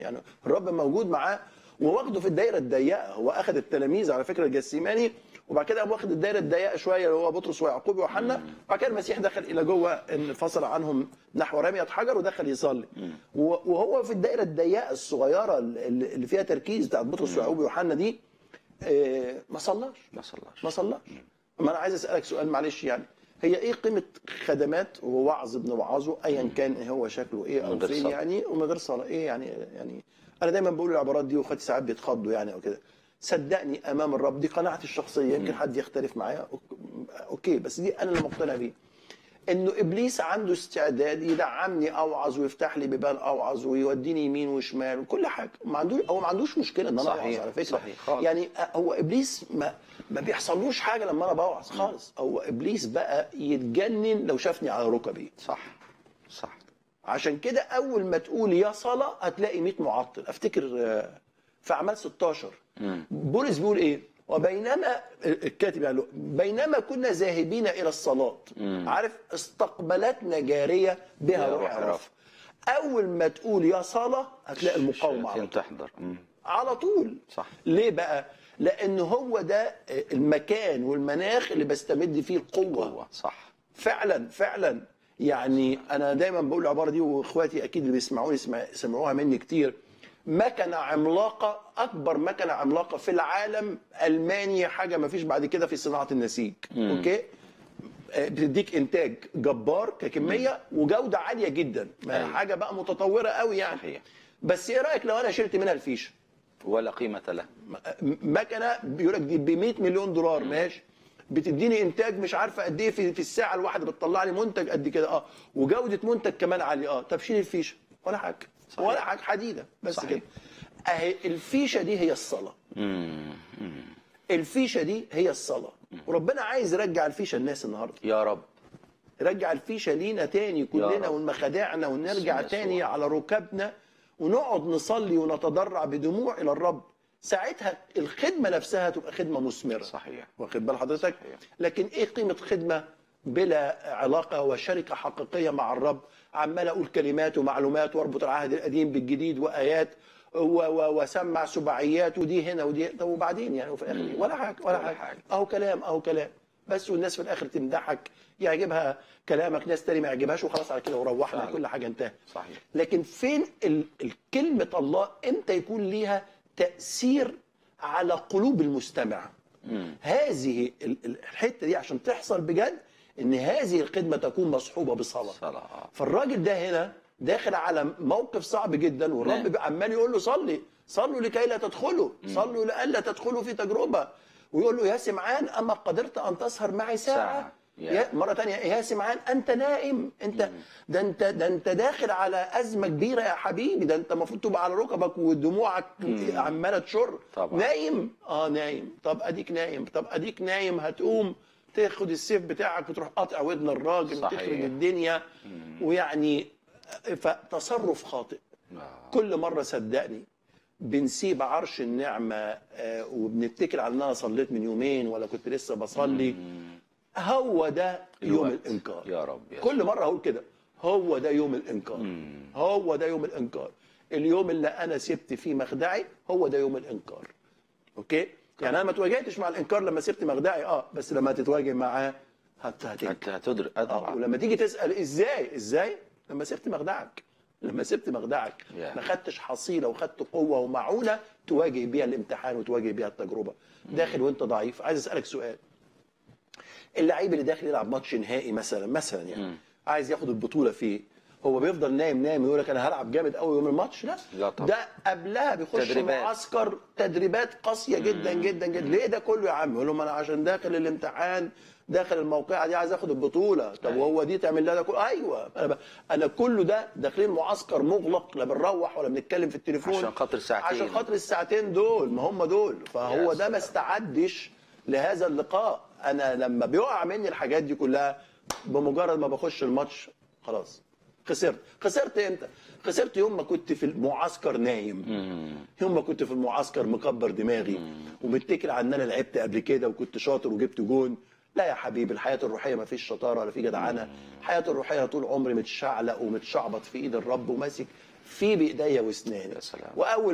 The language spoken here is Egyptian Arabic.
يعني الرب موجود معاه وواخده في الدايره الضيقه هو اخذ التلاميذ على فكره الجسيماني وبعد كده قام واخد الدايره الضيقه شويه اللي هو بطرس ويعقوب ويوحنا وبعد كده المسيح دخل الى جوه انفصل عنهم نحو رميه حجر ودخل يصلي و- وهو في الدايره الضيقه الصغيره اللي اللي فيها تركيز بتاعت بطرس ويعقوب ويوحنا دي آه، ما صلاش ما صلاش ما صلاش ما انا عايز اسالك سؤال معلش يعني هي ايه قيمه خدمات ووعظ ابن وعظه ايا كان هو شكله ايه او من غير فين صلاة. يعني ومن غير صلاه ايه يعني يعني انا دايما بقول العبارات دي واخواتي ساعات بيتخضوا يعني او كده صدقني امام الرب دي قناعتي الشخصيه يمكن حد يختلف معايا أوك- اوكي بس دي انا اللي مقتنع بيها انه ابليس عنده استعداد يدعمني اوعظ ويفتح لي بيبان اوعظ ويوديني يمين وشمال وكل حاجه ما عندوش هو ما عندوش مشكله ان انا صحيح، اوعظ على فكره صحيح خالص. يعني هو ابليس ما ما بيحصلوش حاجه لما انا بوعظ خالص هو ابليس بقى يتجنن لو شافني على ركبي صح صح عشان كده اول ما تقول يا صلاه هتلاقي 100 معطل افتكر آه، في اعمال 16 بولس بيقول ايه وبينما الكاتب يعني بينما كنا ذاهبين الى الصلاه عارف استقبلتنا جاريه بها يا روح روح الرب الرب. اول ما تقول يا صلاه هتلاقي المقاومه على الشياطين طول تحضر مم. على طول صح. ليه بقى لان هو ده المكان والمناخ اللي بستمد فيه القوه قوة صح فعلا فعلا يعني انا دايما بقول العباره دي واخواتي اكيد اللي بيسمعوني يسمع- سمعوها مني كتير مكنه عملاقه اكبر مكنه عملاقه في العالم المانيا حاجه ما فيش بعد كده في صناعه النسيج اوكي آه، بتديك انتاج جبار ككميه وجوده عاليه جدا ما أيوة. حاجه بقى متطوره قوي يعني صحيح. بس ايه رايك لو انا شلت منها الفيشه ولا قيمة له مكنه بيقول لك دي ب 100 مليون دولار ماشي بتديني انتاج مش عارفه قد ايه في, في الساعه الواحده بتطلع لي منتج قد كده اه وجوده منتج كمان عاليه اه طب شيل الفيشه ولا حاجه صحيح. ولا حاجه حديده بس صحيح. كده اهي الفيشه دي هي الصلاه الفيشه دي هي الصلاه وربنا عايز يرجع الفيشه الناس النهارده يا رب رجع الفيشه لينا تاني كلنا رب. والمخادعنا ونرجع بسم تاني يسوع. على ركبنا ونقعد نصلي ونتضرع بدموع الى الرب ساعتها الخدمه نفسها تبقى خدمه مثمره صحيح واخد بال حضرتك صحيح. لكن ايه قيمه خدمه بلا علاقه وشركه حقيقيه مع الرب عمال اقول كلمات ومعلومات واربط العهد القديم بالجديد وايات و- و- واسمع سباعيات ودي هنا ودي طب وبعدين يعني وفي الاخر إيه؟ ولا حاجه ولا, ولا حاجه. حاجة. اهو كلام اهو كلام بس والناس في الاخر تمدحك يعجبها كلامك ناس تاني ما يعجبهاش وخلاص على كده وروحنا فعلا. كل حاجه انتهت صحيح. لكن فين ال- ال- كلمه الله امتى يكون ليها تاثير على قلوب المستمع هذه ال- ال- الحته دي عشان تحصل بجد ان هذه الخدمه تكون مصحوبه بصلاه صلاة فالراجل ده هنا داخل على موقف صعب جدا والرب نعم. بقى عمال يقول له صلي صلوا لكي لا تدخلوا صلوا لئلا تدخلوا في تجربه ويقول له يا سمعان اما قدرت ان تسهر معي ساعه, ساعة. يا. يا مره تانية يا سمعان انت نائم انت ده انت ده انت داخل على ازمه كبيره يا حبيبي ده انت المفروض تبقى على ركبك ودموعك عماله تشر طبعا. نايم اه نايم طب اديك نايم طب اديك نايم هتقوم تاخد السيف بتاعك وتروح قاطع ودن الراجل صحيح. وتخرب الدنيا ويعني فتصرف خاطئ كل مره صدقني بنسيب عرش النعمه آه، وبنتكل على ان انا صليت من يومين ولا كنت لسه بصلي هو ده يوم الوقت. الانكار يا رب يا كل مره اقول كده هو ده يوم الانكار هو ده يوم الانكار اليوم اللي انا سبت فيه مخدعي هو ده يوم الانكار اوكي يعني انا ما تواجهتش مع الانكار لما سبت مخدعي اه بس لما تتواجه معاه هت- هتنكر انت هتدرك آه اه طبعا ولما تيجي تسال ازاي ازاي لما سبت مخدعك لما سبت مخدعك يا. ما خدتش حصيله وخدت قوه ومعونه تواجه بيها الامتحان وتواجه بيها التجربه داخل وانت ضعيف عايز اسالك سؤال اللعيب اللي داخل يلعب ماتش نهائي مثلا مثلا يعني عايز ياخد البطوله فيه هو بيفضل نايم نايم يقول لك انا هلعب جامد قوي يوم الماتش لا, لا طبعا. ده قبلها بيخش تدريبات. معسكر تدريبات قاسيه جدا جدا جدا ليه ده كله يا عم يقول لهم انا عشان داخل الامتحان داخل الموقعه دي عايز اخد البطوله طب أيوة. وهو دي تعمل لها ده كله ايوه انا ب... انا كله ده داخلين معسكر مغلق لا بنروح ولا بنتكلم في التليفون عشان خاطر ساعتين. عشان خاطر الساعتين دول ما هم دول فهو يا ده سلام. ما استعدش لهذا اللقاء انا لما بيقع مني الحاجات دي كلها بمجرد ما بخش الماتش خلاص خسرت خسرت امتى خسرت يوم ما كنت في المعسكر نايم يوم ما كنت في المعسكر مكبر دماغي ومتكل على ان انا لعبت قبل كده وكنت شاطر وجبت جون لا يا حبيبي الحياه الروحيه ما فيش شطاره ولا في جدعنه الحياه الروحيه طول عمري متشعلق ومتشعبط في ايد الرب وماسك في بايديا واسناني يا سلام. واول